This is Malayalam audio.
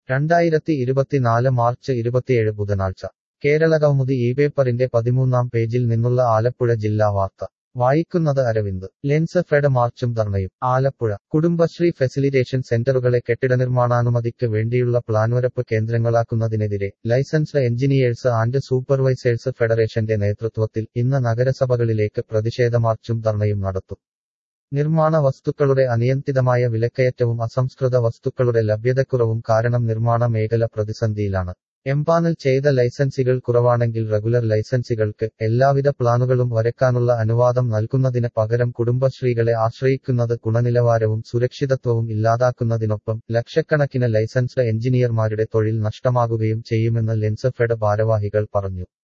രണ്ടായിരത്തി ഇരുപത്തിനാല് മാർച്ച് ഇരുപത്തിയേഴ് ബുധനാഴ്ച കേരള കൗമുദി ഈ പേപ്പറിന്റെ പതിമൂന്നാം പേജിൽ നിന്നുള്ള ആലപ്പുഴ ജില്ലാ വാർത്ത വായിക്കുന്നത് അരവിന്ദ് ലെൻസ് ഫെഡ് മാർച്ചും ധർണയും ആലപ്പുഴ കുടുംബശ്രീ ഫെസിലിറ്റേഷൻ സെന്ററുകളെ കെട്ടിടനിർമ്മാണാനുമതിക്ക് വേണ്ടിയുള്ള പ്ലാൻവരപ്പ് കേന്ദ്രങ്ങളാക്കുന്നതിനെതിരെ ലൈസൻസ്ഡ് എഞ്ചിനീയേഴ്സ് ആൻഡ് സൂപ്പർവൈസേഴ്സ് ഫെഡറേഷന്റെ നേതൃത്വത്തിൽ ഇന്ന് നഗരസഭകളിലേക്ക് പ്രതിഷേധ മാർച്ചും ധർണയും നടത്തും നിർമ്മാണ വസ്തുക്കളുടെ അനിയന്ത്രിതമായ വിലക്കയറ്റവും അസംസ്കൃത വസ്തുക്കളുടെ ലഭ്യതക്കുറവും കാരണം നിർമ്മാണ മേഖല പ്രതിസന്ധിയിലാണ് എംപാനൽ ചെയ്ത ലൈസൻസികൾ കുറവാണെങ്കിൽ റെഗുലർ ലൈസൻസികൾക്ക് എല്ലാവിധ പ്ലാനുകളും വരയ്ക്കാനുള്ള അനുവാദം നൽകുന്നതിന് പകരം കുടുംബശ്രീകളെ ആശ്രയിക്കുന്നത് ഗുണനിലവാരവും സുരക്ഷിതത്വവും ഇല്ലാതാക്കുന്നതിനൊപ്പം ലക്ഷക്കണക്കിന് ലൈസൻസ്ഡ് എഞ്ചിനീയർമാരുടെ തൊഴിൽ നഷ്ടമാകുകയും ചെയ്യുമെന്ന് ലെൻസ് ഫെഡ് ഭാരവാഹികൾ പറഞ്ഞു